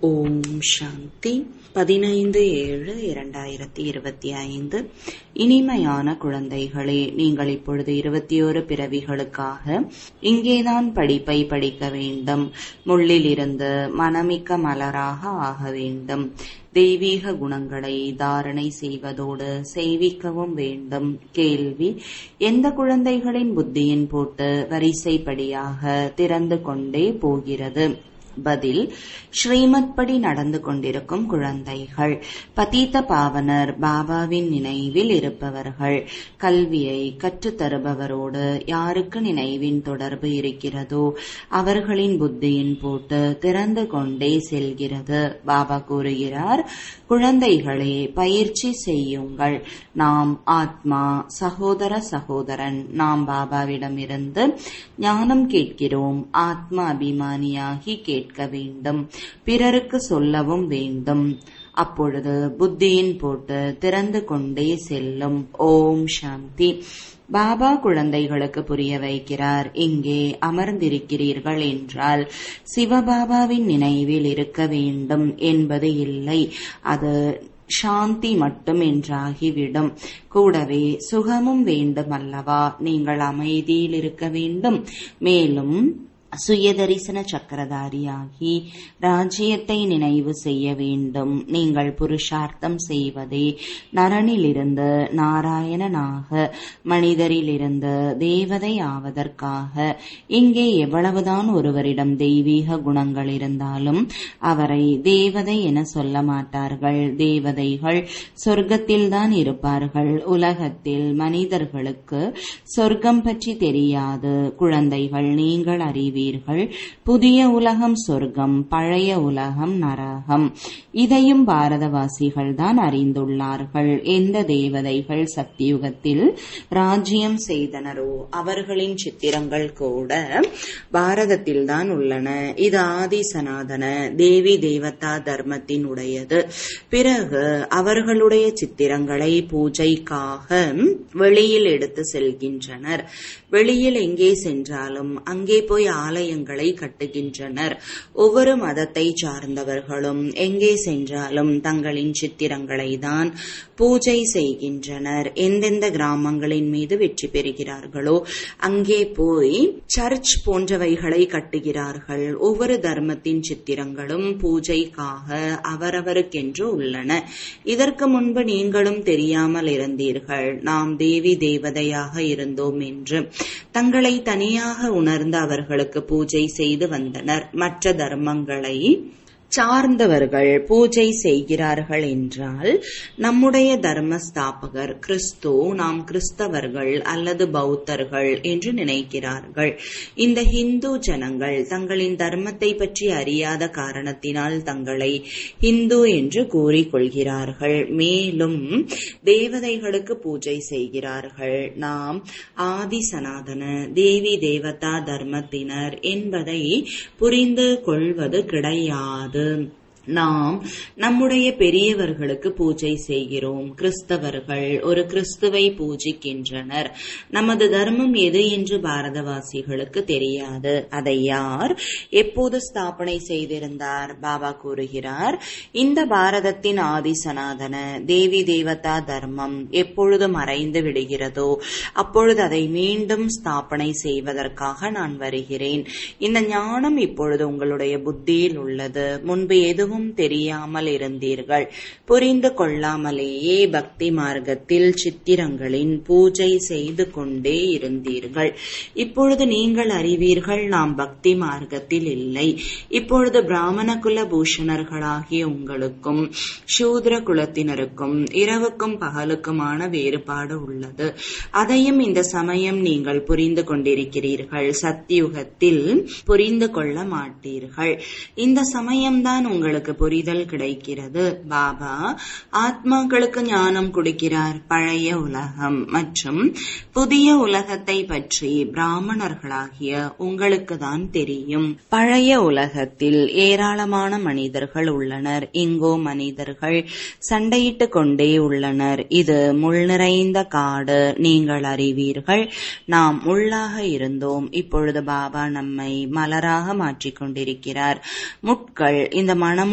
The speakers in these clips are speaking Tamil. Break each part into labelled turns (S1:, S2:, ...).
S1: ஓம் சாந்தி பதினைந்து ஏழு இரண்டாயிரத்தி இருபத்தி ஐந்து இனிமையான குழந்தைகளே நீங்கள் இப்பொழுது இருபத்தியோரு பிறவிகளுக்காக இங்கேதான் படிப்பை படிக்க வேண்டும் முள்ளிலிருந்து மனமிக்க மலராக ஆக வேண்டும் தெய்வீக குணங்களை தாரணை செய்வதோடு செய்விக்கவும் வேண்டும் கேள்வி எந்த குழந்தைகளின் புத்தியின் போட்டு வரிசைப்படியாக திறந்து கொண்டே போகிறது பதில் ஸ்ரீமத் படி நடந்து கொண்டிருக்கும் குழந்தைகள் பதீத்த பாவனர் பாபாவின் நினைவில் இருப்பவர்கள் கல்வியை கற்றுத்தருபவரோடு யாருக்கு நினைவின் தொடர்பு இருக்கிறதோ அவர்களின் புத்தியின் போட்டு திறந்து கொண்டே செல்கிறது பாபா கூறுகிறார் குழந்தைகளே பயிற்சி செய்யுங்கள் நாம் ஆத்மா சகோதர சகோதரன் நாம் பாபாவிடமிருந்து ஞானம் கேட்கிறோம் ஆத்ம அபிமானியாகி கேட்க வேண்டும் பிறருக்கு சொல்லவும் வேண்டும் அப்பொழுது புத்தியின் போட்டு திறந்து கொண்டே செல்லும் ஓம் சாந்தி பாபா குழந்தைகளுக்கு புரிய வைக்கிறார் இங்கே அமர்ந்திருக்கிறீர்கள் என்றால் சிவபாபாவின் நினைவில் இருக்க வேண்டும் என்பது இல்லை அது சாந்தி மட்டும் என்றாகிவிடும் கூடவே சுகமும் வேண்டும் அல்லவா நீங்கள் அமைதியில் இருக்க வேண்டும் மேலும் சுயதரிசன சக்கரதாரியாகி ராஜ்யத்தை நினைவு செய்ய வேண்டும் நீங்கள் புருஷார்த்தம் செய்வதே நரனிலிருந்து நாராயணனாக மனிதரிலிருந்து தேவதை ஆவதற்காக இங்கே எவ்வளவுதான் ஒருவரிடம் தெய்வீக குணங்கள் இருந்தாலும் அவரை தேவதை என சொல்ல மாட்டார்கள் தேவதைகள் சொர்க்கத்தில்தான் இருப்பார்கள் உலகத்தில் மனிதர்களுக்கு சொர்க்கம் பற்றி தெரியாது குழந்தைகள் நீங்கள் அறிவீர்கள் புதிய உலகம் சொர்க்கம் பழைய உலகம் நரகம் இதையும் பாரதவாசிகள் தான் அறிந்துள்ளார்கள் எந்த தேவதைகள் சக்தியுகத்தில் ராஜ்யம் செய்தனரோ அவர்களின் சித்திரங்கள் கூட பாரதத்தில் தான் உள்ளன இது ஆதி சனாதன தேவி தேவதா தர்மத்தின் உடையது பிறகு அவர்களுடைய சித்திரங்களை பூஜைக்காக வெளியில் எடுத்து செல்கின்றனர் வெளியில் எங்கே சென்றாலும் அங்கே போய் ஆலயங்களை கட்டுகின்றனர் ஒவ்வொரு மதத்தை சார்ந்தவர்களும் எங்கே சென்றாலும் தங்களின் சித்திரங்களை தான் பூஜை செய்கின்றனர் எந்தெந்த கிராமங்களின் மீது வெற்றி பெறுகிறார்களோ அங்கே போய் சர்ச் போன்றவைகளை கட்டுகிறார்கள் ஒவ்வொரு தர்மத்தின் சித்திரங்களும் பூஜைக்காக அவரவருக்கென்று உள்ளன இதற்கு முன்பு நீங்களும் தெரியாமல் இருந்தீர்கள் நாம் தேவி தேவதையாக இருந்தோம் என்று தங்களை தனியாக உணர்ந்த அவர்களுக்கு பூஜை செய்து வந்தனர் மற்ற தர்மங்களை சார்ந்தவர்கள் பூஜை செய்கிறார்கள் என்றால் நம்முடைய தர்ம ஸ்தாபகர் கிறிஸ்து நாம் கிறிஸ்தவர்கள் அல்லது பௌத்தர்கள் என்று நினைக்கிறார்கள் இந்த ஹிந்து ஜனங்கள் தங்களின் தர்மத்தை பற்றி அறியாத காரணத்தினால் தங்களை ஹிந்து என்று கூறிக்கொள்கிறார்கள் மேலும் தேவதைகளுக்கு பூஜை செய்கிறார்கள் நாம் ஆதி சனாதன தேவி தேவதா தர்மத்தினர் என்பதை புரிந்து கொள்வது கிடையாது நாம் நம்முடைய பெரியவர்களுக்கு பூஜை செய்கிறோம் கிறிஸ்தவர்கள் ஒரு கிறிஸ்துவை பூஜிக்கின்றனர் நமது தர்மம் எது என்று பாரதவாசிகளுக்கு தெரியாது அதை யார் எப்போது ஸ்தாபனை செய்திருந்தார் பாபா கூறுகிறார் இந்த பாரதத்தின் ஆதி சனாதன தேவி தேவதா தர்மம் எப்பொழுது மறைந்து விடுகிறதோ அப்பொழுது அதை மீண்டும் ஸ்தாபனை செய்வதற்காக நான் வருகிறேன் இந்த ஞானம் இப்பொழுது உங்களுடைய புத்தியில் உள்ளது முன்பு எதுவும் எதுவும் தெரியாமல் இருந்தீர்கள் புரிந்து கொள்ளாமலேயே பக்தி மார்க்கத்தில் சித்திரங்களின் பூஜை செய்து கொண்டே இருந்தீர்கள் இப்பொழுது நீங்கள் அறிவீர்கள் நாம் பக்தி மார்க்கத்தில் இல்லை இப்பொழுது பிராமண குல பூஷணர்களாகிய உங்களுக்கும் சூத்ர குலத்தினருக்கும் இரவுக்கும் பகலுக்குமான வேறுபாடு உள்ளது அதையும் இந்த சமயம் நீங்கள் புரிந்து கொண்டிருக்கிறீர்கள் சத்தியுகத்தில் புரிந்து கொள்ள மாட்டீர்கள் இந்த சமயம்தான் உங்களுக்கு புரிதல் கிடைக்கிறது பாபா ஆத்மாக்களுக்கு ஞானம் கொடுக்கிறார் பழைய உலகம் மற்றும் புதிய உலகத்தை பற்றி பிராமணர்களாகிய உங்களுக்கு தான் தெரியும் பழைய உலகத்தில் ஏராளமான மனிதர்கள் உள்ளனர் இங்கோ மனிதர்கள் சண்டையிட்டுக் கொண்டே உள்ளனர் இது முள் நிறைந்த காடு நீங்கள் அறிவீர்கள் நாம் முள்ளாக இருந்தோம் இப்பொழுது பாபா நம்மை மலராக மாற்றிக் கொண்டிருக்கிறார் முட்கள் இந்த மனமுள்ள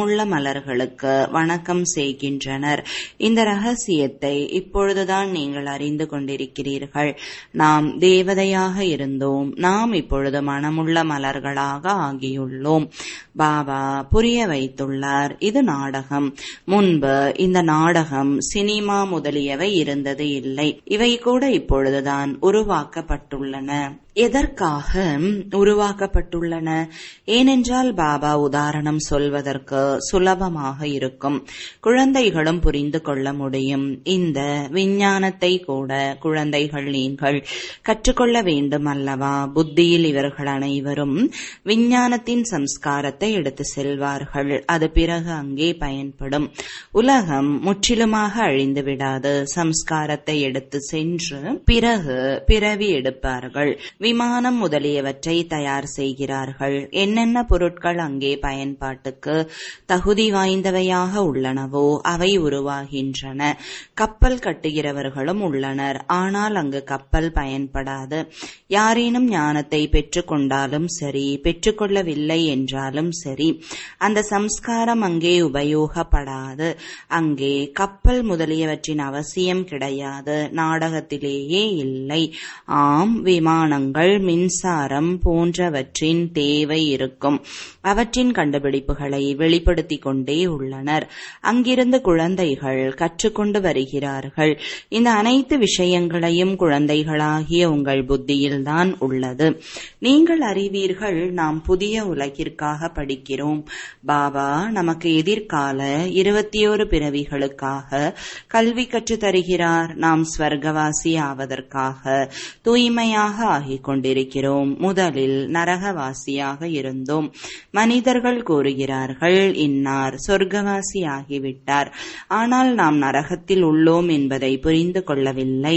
S1: மனமுள்ள மலர்களுக்கு வணக்கம் செய்கின்றனர் இந்த ரகசியத்தை இப்பொழுதுதான் நீங்கள் அறிந்து கொண்டிருக்கிறீர்கள் நாம் தேவதையாக இருந்தோம் நாம் இப்பொழுது மனமுள்ள மலர்களாக ஆகியுள்ளோம் பாபா புரிய வைத்துள்ளார் இது நாடகம் முன்பு இந்த நாடகம் சினிமா முதலியவை இருந்தது இல்லை இவை கூட இப்பொழுதுதான் உருவாக்கப்பட்டுள்ளன எதற்காக உருவாக்கப்பட்டுள்ளன ஏனென்றால் பாபா உதாரணம் சொல்வதற்கு சுலபமாக இருக்கும் குழந்தைகளும் புரிந்து கொள்ள முடியும் இந்த விஞ்ஞானத்தை கூட குழந்தைகள் நீங்கள் கற்றுக்கொள்ள வேண்டும் அல்லவா புத்தியில் இவர்கள் அனைவரும் விஞ்ஞானத்தின் சம்ஸ்காரத்தை எடுத்து செல்வார்கள் அது பிறகு அங்கே பயன்படும் உலகம் முற்றிலுமாக அழிந்து விடாது சம்ஸ்காரத்தை எடுத்து சென்று பிறகு பிறவி எடுப்பார்கள் விமானம் முதலியவற்றை தயார் செய்கிறார்கள் என்னென்ன பொருட்கள் அங்கே பயன்பாட்டுக்கு தகுதி வாய்ந்தவையாக உள்ளனவோ அவை உருவாகின்றன கப்பல் கட்டுகிறவர்களும் உள்ளனர் ஆனால் அங்கு கப்பல் பயன்படாது யாரேனும் ஞானத்தை பெற்றுக்கொண்டாலும் சரி பெற்றுக்கொள்ளவில்லை என்றாலும் சரி அந்த சம்ஸ்காரம் அங்கே உபயோகப்படாது அங்கே கப்பல் முதலியவற்றின் அவசியம் கிடையாது நாடகத்திலேயே இல்லை ஆம் விமானங்கள் மின்சாரம் போன்றவற்றின் தேவை இருக்கும் அவற்றின் கண்டுபிடிப்புகளை வெளிப்படுத்திக் கொண்டே உள்ளனர் அங்கிருந்து குழந்தைகள் கற்றுக்கொண்டு வருகிறார்கள் இந்த அனைத்து விஷயங்களையும் குழந்தைகளாகிய உங்கள் புத்தியில்தான் உள்ளது நீங்கள் அறிவீர்கள் நாம் புதிய உலகிற்காக படிக்கிறோம் பாபா நமக்கு எதிர்கால இருபத்தி ஒரு பிறவிகளுக்காக கல்வி கற்றுத் தருகிறார் நாம் ஸ்வர்க்கவாசி ஆவதற்காக தூய்மையாக ஆகிக் கொண்டிருக்கிறோம் முதலில் நரகவாசியாக இருந்தோம் மனிதர்கள் கூறுகிறார்கள் இன்னார் சொர்க்கவாசி ஆகிவிட்டார் ஆனால் நாம் நரகத்தில் உள்ளோம் என்பதை புரிந்து கொள்ளவில்லை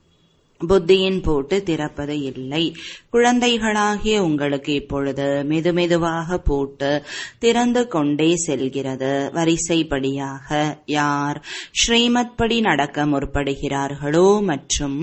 S1: புத்தியின் போட்டு திறப்பது இல்லை குழந்தைகளாகிய உங்களுக்கு இப்பொழுது மெதுமெதுவாக போட்டு திறந்து கொண்டே செல்கிறது வரிசைப்படியாக யார் ஸ்ரீமத் படி நடக்க முற்படுகிறார்களோ மற்றும்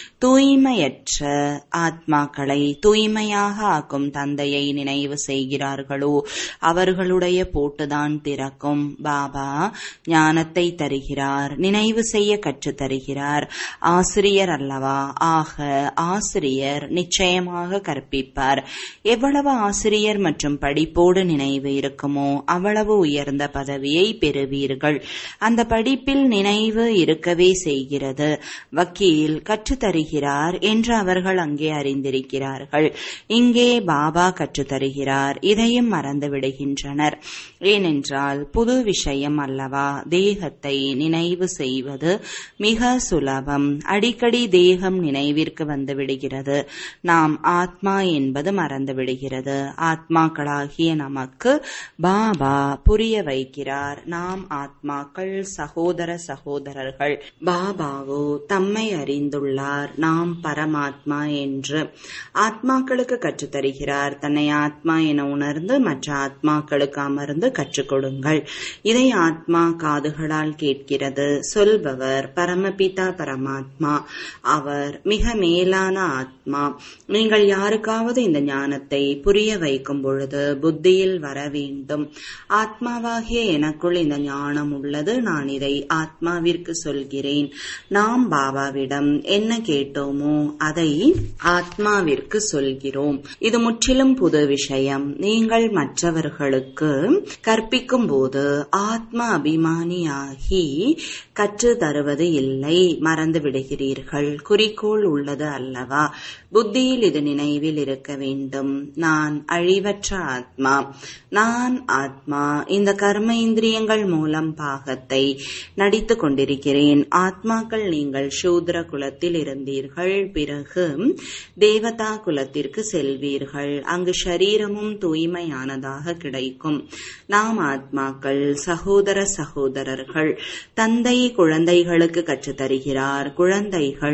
S1: தூய்மையற்ற ஆத்மாக்களை தூய்மையாக ஆக்கும் தந்தையை நினைவு செய்கிறார்களோ அவர்களுடைய போட்டுதான் திறக்கும் பாபா ஞானத்தை தருகிறார் நினைவு செய்ய கற்றுத் தருகிறார் ஆசிரியர் அல்லவா ஆக ஆசிரியர் நிச்சயமாக கற்பிப்பார் எவ்வளவு ஆசிரியர் மற்றும் படிப்போடு நினைவு இருக்குமோ அவ்வளவு உயர்ந்த பதவியை பெறுவீர்கள் அந்த படிப்பில் நினைவு இருக்கவே செய்கிறது வக்கீல் கற்றுத் தருகிறார் என்று அவர்கள் அங்கே அறிந்திருக்கிறார்கள் இங்கே பாபா கற்றுத் தருகிறார் இதையும் மறந்து விடுகின்றனர் ஏனென்றால் புது விஷயம் அல்லவா தேகத்தை நினைவு செய்வது மிக சுலபம் அடிக்கடி தேகம் நினைவிற்கு வந்து விடுகிறது நாம் ஆத்மா என்பது மறந்து விடுகிறது ஆத்மாக்களாகிய நமக்கு பாபா புரிய வைக்கிறார் நாம் ஆத்மாக்கள் சகோதர சகோதரர்கள் பாபாவோ தம்மை அறிந்துள்ளார் நாம் பரமாத்மா என்று ஆத்மாக்களுக்கு கற்றுத் தருகிறார் தன்னை ஆத்மா என உணர்ந்து மற்ற ஆத்மாக்களுக்கு அமர்ந்து கற்றுக் கொடுங்கள் இதை ஆத்மா காதுகளால் கேட்கிறது சொல்பவர் பரமபிதா பரமாத்மா அவர் மிக மேலான ஆத்மா நீங்கள் யாருக்காவது இந்த ஞானத்தை புரிய வைக்கும் பொழுது புத்தியில் வர வேண்டும் ஆத்மாவாகிய எனக்குள் இந்த ஞானம் உள்ளது நான் இதை ஆத்மாவிற்கு சொல்கிறேன் நாம் பாபாவிடம் என்ன கேட்டோமோ அதை ஆத்மாவிற்கு சொல்கிறோம் இது முற்றிலும் புது விஷயம் நீங்கள் மற்றவர்களுக்கு கற்பிக்கும் போது ஆத்ம அபிமானியாகி கற்று தருவது இல்லை மறந்து விடுகிறீர்கள் குறிக்கோள் உள்ளது அல்லவா புத்தியில் இது நினைவில் இருக்க வேண்டும் நான் அழிவற்ற ஆத்மா நான் ஆத்மா இந்த கர்ம இந்திரியங்கள் மூலம் பாகத்தை நடித்துக் கொண்டிருக்கிறேன் ஆத்மாக்கள் நீங்கள் சூத்ர குலத்தில் இருந்தீர்கள் பிறகு தேவதா குலத்திற்கு செல்வீர்கள் அங்கு சரீரமும் தூய்மையானதாக கிடைக்கும் நாம் ஆத்மாக்கள் சகோதர சகோதரர்கள் தந்தை குழந்தைகளுக்கு கற்றுத் தருகிறார் குழந்தைகள்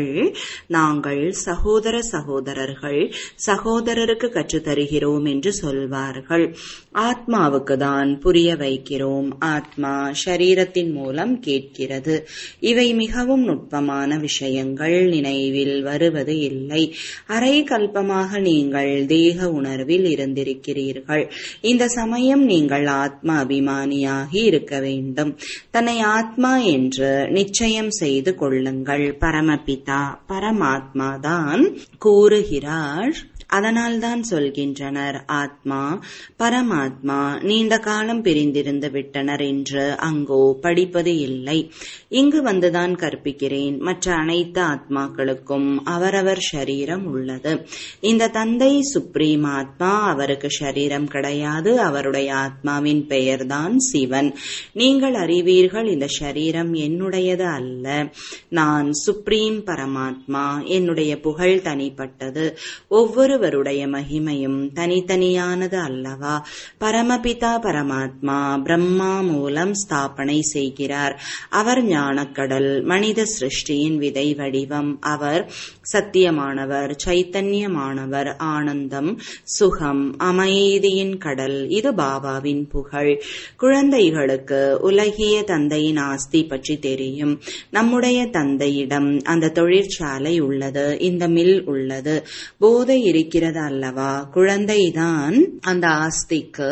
S1: நாங்கள் சகோதர சகோதரர்கள் சகோதரருக்கு கற்றுத்தருகிறோம் என்று சொல்வார்கள் ஆத்மாவுக்கு தான் புரிய வைக்கிறோம் ஆத்மா ஷரீரத்தின் மூலம் கேட்கிறது இவை மிகவும் நுட்பமான விஷயங்கள் நினைவில் வருவது இல்லை அரை கல்பமாக நீங்கள் தேக உணர்வில் இருந்திருக்கிறீர்கள் இந்த சமயம் நீங்கள் ஆத்மா அபிமானியாகி இருக்க வேண்டும் தன்னை ஆத்மா என்று நிச்சயம் செய்து கொள்ளுங்கள் பரமபிதா பரமாத்மா தான் கூறுகிறார் அதனால்தான் சொல்கின்றனர் ஆத்மா பரமாத்மா நீண்ட காலம் பிரிந்திருந்து விட்டனர் என்று அங்கோ படிப்பது இல்லை இங்கு வந்துதான் கற்பிக்கிறேன் மற்ற அனைத்து ஆத்மாக்களுக்கும் அவரவர் ஷரீரம் உள்ளது இந்த தந்தை சுப்ரீம் ஆத்மா அவருக்கு ஷரீரம் கிடையாது அவருடைய ஆத்மாவின் பெயர்தான் சிவன் நீங்கள் அறிவீர்கள் இந்த ஷரீரம் என்னுடையது அல்ல நான் சுப்ரீம் பரமாத்மா என்னுடைய புகழ் தனிப்பட்டது ஒவ்வொரு ஒருவருடைய மகிமையும் தனித்தனியானது அல்லவா பரமபிதா பரமாத்மா பிரம்மா மூலம் ஸ்தாபனை செய்கிறார் அவர் ஞானக்கடல் மனித சிருஷ்டியின் விதை வடிவம் அவர் சத்தியமானவர் சைத்தன்யமானவர் ஆனந்தம் சுகம் அமைதியின் கடல் இது பாபாவின் புகழ் குழந்தைகளுக்கு உலகிய தந்தையின் ஆஸ்தி பற்றி தெரியும் நம்முடைய தந்தையிடம் அந்த தொழிற்சாலை உள்ளது இந்த மில் உள்ளது போதை இருக்கிறது அல்லவா குழந்தைதான் அந்த ஆஸ்திக்கு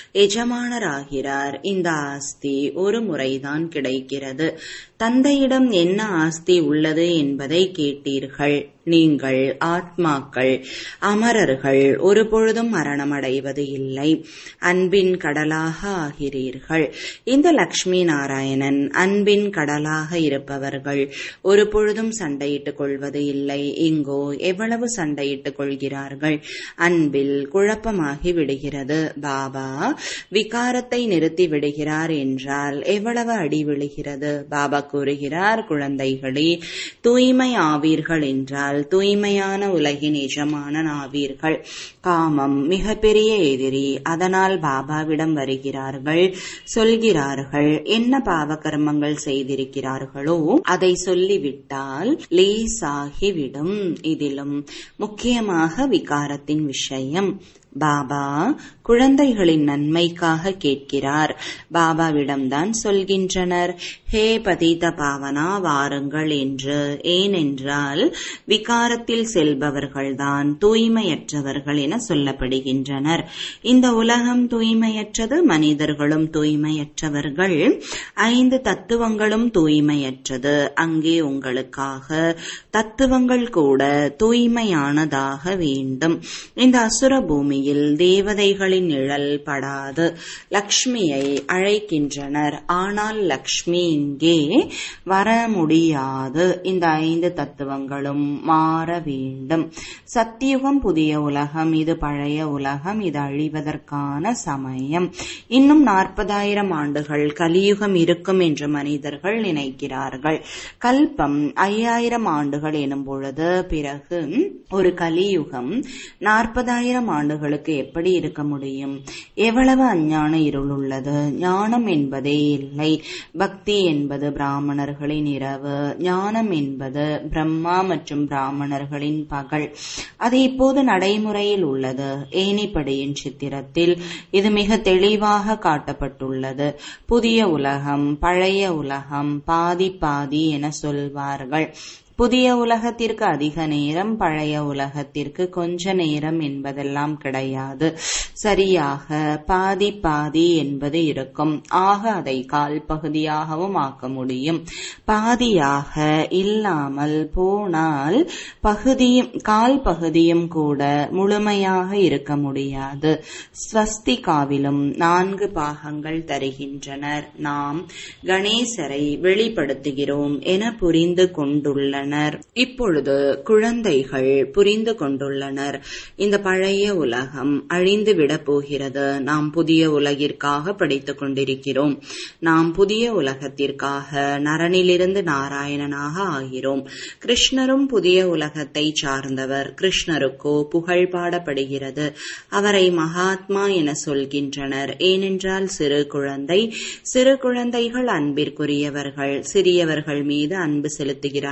S1: எஜமானராகிறார் இந்த ஆஸ்தி ஒரு முறைதான் கிடைக்கிறது தந்தையிடம் என்ன ஆஸ்தி உள்ளது என்பதை கேட்டீர்கள் நீங்கள் ஆத்மாக்கள் அமரர்கள் ஒரு பொழுதும் மரணமடைவது இல்லை அன்பின் கடலாக ஆகிறீர்கள் இந்த லக்ஷ்மி நாராயணன் அன்பின் கடலாக இருப்பவர்கள் ஒரு பொழுதும் சண்டையிட்டுக் கொள்வது இல்லை இங்கோ எவ்வளவு சண்டையிட்டுக் கொள்கிறார்கள் அன்பில் குழப்பமாகி விடுகிறது பாபா விகாரத்தை நிறுத்தி விடுகிறார் என்றால் எவ்வளவு அடி விழுகிறது பாபா கூறுகிறார் குழந்தைகளே தூய்மை ஆவீர்கள் என்றால் தூய்மையான உலகின் எஜமானன் ஆவீர்கள் காமம் மிகப்பெரிய எதிரி அதனால் பாபாவிடம் வருகிறார்கள் சொல்கிறார்கள் என்ன பாவ கர்மங்கள் செய்திருக்கிறார்களோ அதை சொல்லிவிட்டால் லேசாகிவிடும் இதிலும் முக்கியமாக விகாரத்தின் விஷயம் பாபா குழந்தைகளின் நன்மைக்காக கேட்கிறார் பாபாவிடம்தான் சொல்கின்றனர் ஹே பதித பாவனா வாருங்கள் என்று ஏனென்றால் விகாரத்தில் செல்பவர்கள்தான் தூய்மையற்றவர்கள் என சொல்லப்படுகின்றனர் இந்த உலகம் தூய்மையற்றது மனிதர்களும் தூய்மையற்றவர்கள் ஐந்து தத்துவங்களும் தூய்மையற்றது அங்கே உங்களுக்காக தத்துவங்கள் கூட தூய்மையானதாக வேண்டும் இந்த அசுர பூமியில் தேவதைகளின் நிழல் படாது லக்ஷ்மியை அழைக்கின்றனர் ஆனால் லக்ஷ்மி இங்கே வர முடியாது இந்த ஐந்து தத்துவங்களும் மாற வேண்டும் சத்தியுகம் புதிய உலகம் இது பழைய உலகம் இது அழிவதற்கான சமயம் இன்னும் நாற்பதாயிரம் ஆண்டுகள் கலியுகம் இருக்கும் என்று மனிதர்கள் நினைக்கிறார்கள் கல்பம் ஐயாயிரம் ஆண்டுகள் எனும் பொழுது பிறகு ஒரு கலியுகம் நாற்பதாயிரம் ஆண்டுகளுக்கு எப்படி இருக்க முடியும் எவ்வளவு அஞ்ஞான இருள் உள்ளது ஞானம் என்பதே இல்லை பக்தி என்பது பிராமணர்களின் இரவு ஞானம் என்பது பிரம்மா மற்றும் பிராமணர்களின் பகல் அது இப்போது நடைமுறையில் உள்ளது ஏனிப்படியின் சித்திரத்தில் இது மிக தெளிவாக காட்டப்பட்டுள்ளது புதிய உலகம் பழைய உலகம் பாதி பாதி என சொல்வார்கள் புதிய உலகத்திற்கு அதிக நேரம் பழைய உலகத்திற்கு கொஞ்ச நேரம் என்பதெல்லாம் கிடையாது சரியாக பாதி பாதி என்பது இருக்கும் ஆக அதை கால் பகுதியாகவும் ஆக்க முடியும் பாதியாக இல்லாமல் போனால் பகுதியும் கால் பகுதியும் கூட முழுமையாக இருக்க முடியாது ஸ்வஸ்திகாவிலும் நான்கு பாகங்கள் தருகின்றனர் நாம் கணேசரை வெளிப்படுத்துகிறோம் என புரிந்து கொண்டுள்ளனர் இப்பொழுது குழந்தைகள் புரிந்து கொண்டுள்ளனர் இந்த பழைய உலகம் அழிந்து விடப் போகிறது நாம் புதிய உலகிற்காக படித்துக் கொண்டிருக்கிறோம் நாம் புதிய உலகத்திற்காக நரனிலிருந்து நாராயணனாக ஆகிறோம் கிருஷ்ணரும் புதிய உலகத்தை சார்ந்தவர் கிருஷ்ணருக்கோ புகழ் பாடப்படுகிறது அவரை மகாத்மா என சொல்கின்றனர் ஏனென்றால் சிறு குழந்தை சிறு குழந்தைகள் அன்பிற்குரியவர்கள் சிறியவர்கள் மீது அன்பு செலுத்துகிற அளவிற்கு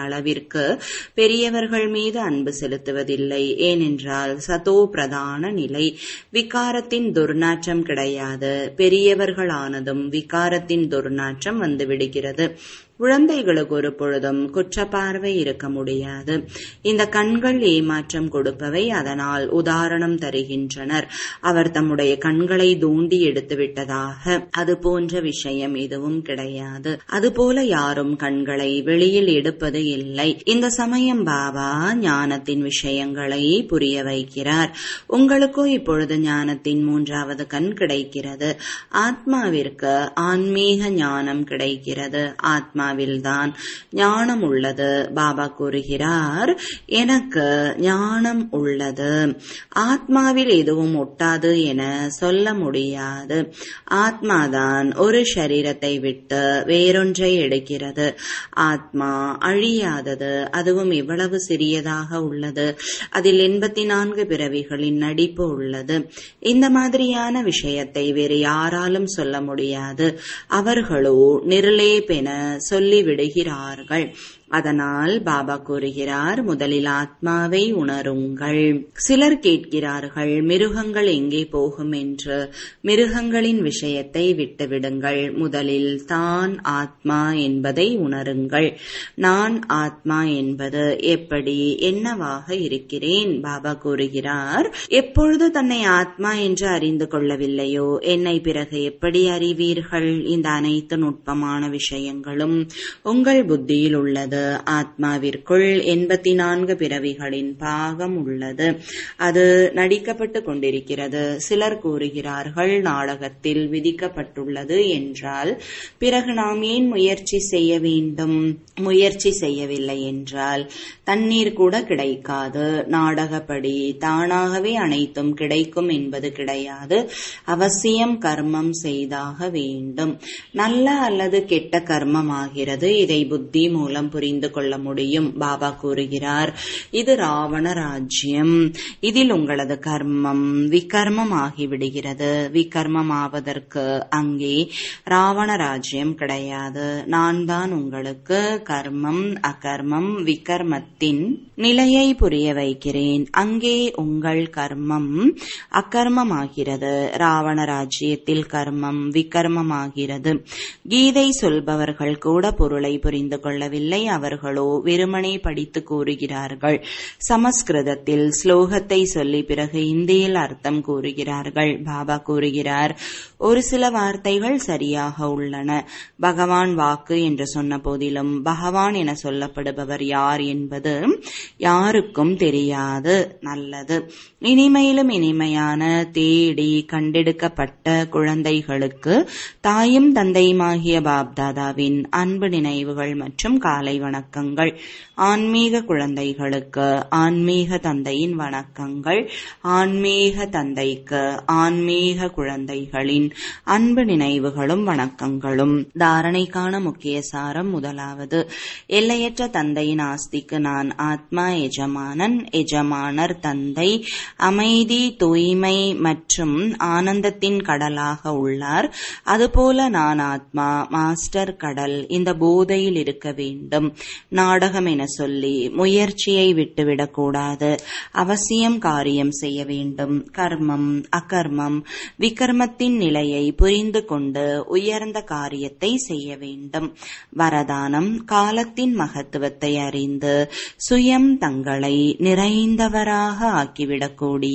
S1: அளவிற்கு பெரியவர்கள் மீது அன்பு செலுத்துவதில்லை ஏனென்றால் சதோ பிரதான நிலை விகாரத்தின் துர்நாற்றம் கிடையாது பெரியவர்களானதும் விகாரத்தின் துர்நாற்றம் வந்து விடுகிறது குழந்தைகளுக்கு ஒரு பொழுதும் குற்றப்பார்வை இருக்க முடியாது இந்த கண்கள் ஏமாற்றம் கொடுப்பவை அதனால் உதாரணம் தருகின்றனர் அவர் தம்முடைய கண்களை தூண்டி எடுத்து விட்டதாக அது போன்ற விஷயம் எதுவும் கிடையாது அதுபோல யாரும் கண்களை வெளியில் எடுப்பது இல்லை இந்த சமயம் பாபா ஞானத்தின் விஷயங்களை புரிய வைக்கிறார் உங்களுக்கோ இப்பொழுது ஞானத்தின் மூன்றாவது கண் கிடைக்கிறது ஆத்மாவிற்கு ஆன்மீக ஞானம் கிடைக்கிறது ஆத்மா ஆத்மாவில்தான் ஞானம் உள்ளது பாபா கூறுகிறார் எனக்கு ஞானம் உள்ளது ஆத்மாவில் எதுவும் ஒட்டாது என சொல்ல முடியாது ஆத்மாதான் ஒரு சரீரத்தை விட்டு வேறொன்றை எடுக்கிறது ஆத்மா அழியாதது அதுவும் எவ்வளவு சிறியதாக உள்ளது அதில் எண்பத்தி நான்கு பிறவிகளின் நடிப்பு உள்ளது இந்த மாதிரியான விஷயத்தை வேறு யாராலும் சொல்ல முடியாது அவர்களோ நிர்லேபென சொல்லி விடுகிறார்கள் அதனால் பாபா கூறுகிறார் முதலில் ஆத்மாவை உணருங்கள் சிலர் கேட்கிறார்கள் மிருகங்கள் எங்கே போகும் என்று மிருகங்களின் விஷயத்தை விட்டுவிடுங்கள் முதலில் தான் ஆத்மா என்பதை உணருங்கள் நான் ஆத்மா என்பது எப்படி என்னவாக இருக்கிறேன் பாபா கூறுகிறார் எப்பொழுது தன்னை ஆத்மா என்று அறிந்து கொள்ளவில்லையோ என்னை பிறகு எப்படி அறிவீர்கள் இந்த அனைத்து நுட்பமான விஷயங்களும் உங்கள் புத்தியில் உள்ளது ஆத்மாவிற்குள் எண்பத்தி நான்கு பிறவிகளின் பாகம் உள்ளது அது நடிக்கப்பட்டு கொண்டிருக்கிறது சிலர் கூறுகிறார்கள் நாடகத்தில் விதிக்கப்பட்டுள்ளது என்றால் பிறகு நாம் ஏன் முயற்சி செய்ய வேண்டும் முயற்சி செய்யவில்லை என்றால் தண்ணீர் கூட கிடைக்காது நாடகப்படி தானாகவே அனைத்தும் கிடைக்கும் என்பது கிடையாது அவசியம் கர்மம் செய்தாக வேண்டும் நல்ல அல்லது கெட்ட கர்மம் ஆகிறது இதை புத்தி மூலம் புரிந்து கொள்ள முடியும் பாபா கூறுகிறார் இது ராவண ராஜ்யம் இதில் உங்களது கர்மம் விகர்மம் ஆகிவிடுகிறது விகர்மம் ஆவதற்கு அங்கே ராவண ராஜ்யம் கிடையாது நான் தான் உங்களுக்கு கர்மம் அகர்மம் விகர்மத்தின் நிலையை புரிய வைக்கிறேன் அங்கே உங்கள் கர்மம் அக்கர்மமாகிறது ராவண ராஜ்யத்தில் கர்மம் விகர்மமாகிறது கீதை சொல்பவர்கள் கூட பொருளை புரிந்து கொள்ளவில்லை அவர்களோ வெறுமனே படித்து கூறுகிறார்கள் சமஸ்கிருதத்தில் ஸ்லோகத்தை சொல்லி பிறகு இந்தியில் அர்த்தம் கூறுகிறார்கள் பாபா கூறுகிறார் ஒரு சில வார்த்தைகள் சரியாக உள்ளன பகவான் வாக்கு என்று சொன்ன போதிலும் பகவான் என சொல்லப்படுபவர் யார் என்பது யாருக்கும் தெரியாது நல்லது இனிமையிலும் இனிமையான தேடி கண்டெடுக்கப்பட்ட குழந்தைகளுக்கு தாயும் தந்தையுமாகிய பாப்தாதாவின் அன்பு நினைவுகள் மற்றும் காலை வணக்கங்கள் ஆன்மீக குழந்தைகளுக்கு ஆன்மீக தந்தையின் வணக்கங்கள் ஆன்மீக தந்தைக்கு ஆன்மீக குழந்தைகளின் அன்பு நினைவுகளும் வணக்கங்களும் தாரணைக்கான முக்கிய சாரம் முதலாவது எல்லையற்ற தந்தையின் ஆஸ்திக்கு நான் ஆத்மா எஜமானன் எஜமானர் தந்தை அமைதி தூய்மை மற்றும் ஆனந்தத்தின் கடலாக உள்ளார் அதுபோல நான் ஆத்மா மாஸ்டர் கடல் இந்த போதையில் இருக்க வேண்டும் நாடகம் என சொல்லி முயற்சியை விட்டுவிடக்கூடாது அவசியம் காரியம் செய்ய வேண்டும் கர்மம் அகர்மம் விகர்மத்தின் நிலையை புரிந்து கொண்டு உயர்ந்த காரியத்தை செய்ய வேண்டும் வரதானம் காலத்தின் மகத்துவத்தை அறிந்து சுயம் தங்களை நிறைந்தவராக ஆக்கிவிடக்கூடிய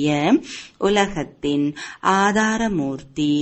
S1: உலகத்தின் ஆதாரமூர்த்தி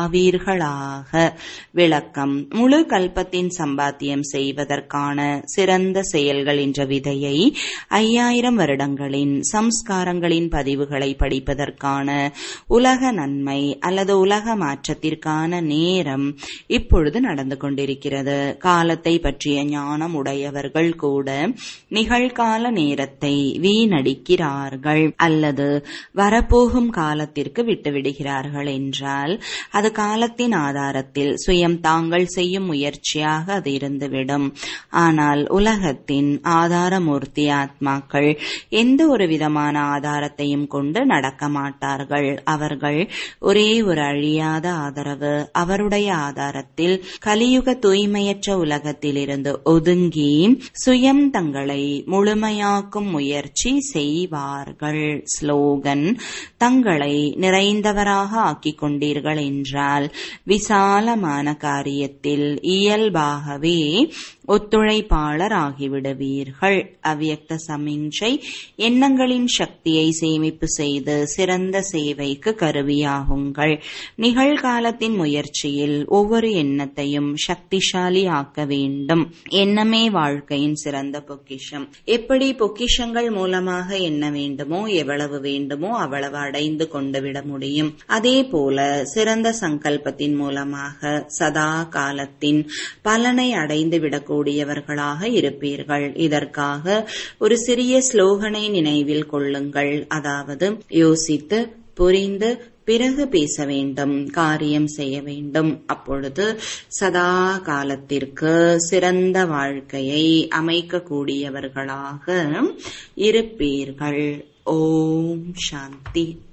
S1: ஆவீர்களாக விளக்கம் முழு கல்பத்தின் சம்பாத்தியம் செய்வதற்கான சிறந்த செயல்கள் என்ற விதையை ஐயாயிரம் வருடங்களின் சம்ஸ்காரங்களின் பதிவுகளை படிப்பதற்கான உலக நன்மை அல்லது உலக மாற்றத்திற்கான நேரம் இப்பொழுது நடந்து கொண்டிருக்கிறது காலத்தை பற்றிய ஞானம் உடையவர்கள் கூட நிகழ்கால நேரத்தை வீணடிக்கிறார்கள் அல்லது வரப்போகும் காலத்திற்கு விட்டுவிடுகிறார்கள் என்றால் அது காலத்தின் ஆதாரத்தில் சுயம் தாங்கள் செய்யும் முயற்சியாக அது இருந்துவிடும் ஆனால் உலகத்தின் ஆதாரமூர்த்தி ஆத்மாக்கள் எந்த ஒரு விதமான ஆதாரத்தையும் கொண்டு நடக்க மாட்டார்கள் அவர்கள் ஒரே ஒரு அழியாத ஆதரவு அவருடைய ஆதாரத்தில் கலியுக தூய்மையற்ற உலகத்திலிருந்து ஒதுங்கி சுயம் தங்களை முழுமையாக்கும் முயற்சி செய்வார்கள் ஸ்லோகன் தங்களை நிறைந்தவராக ஆக்கிக் கொண்டீர்கள் என்றால் விசாலமான காரியத்தில் இயல்பாகவே ஒத்துழைப்பாளர் ஆகிவிடுவீர்கள் அவ்யக்த சமிஞ்சை எண்ணங்களின் சக்தியை சேமிப்பு செய்து சிறந்த சேவைக்கு கருவியாகுங்கள் நிகழ்காலத்தின் முயற்சியில் ஒவ்வொரு எண்ணத்தையும் சக்திசாலி ஆக்க வேண்டும் எண்ணமே வாழ்க்கையின் சிறந்த பொக்கிஷம் எப்படி பொக்கிஷங்கள் மூலமாக என்ன வேண்டுமோ எவ்வளவு வேண்டுமோ அவ்வளவு அடைந்து கொண்டு விட முடியும் அதே போல சிறந்த சங்கல்பத்தின் மூலமாக சதா காலத்தின் பலனை அடைந்து விடக்கூடியவர்களாக இருப்பீர்கள் இதற்காக ஒரு சிறிய ஸ்லோகனை நினைவில் கொள்ளுங்கள் அதாவது யோசித்து புரிந்து பிறகு பேச வேண்டும் காரியம் செய்ய வேண்டும் அப்பொழுது சதா காலத்திற்கு சிறந்த வாழ்க்கையை அமைக்கக்கூடியவர்களாக இருப்பீர்கள் ஓம் சாந்தி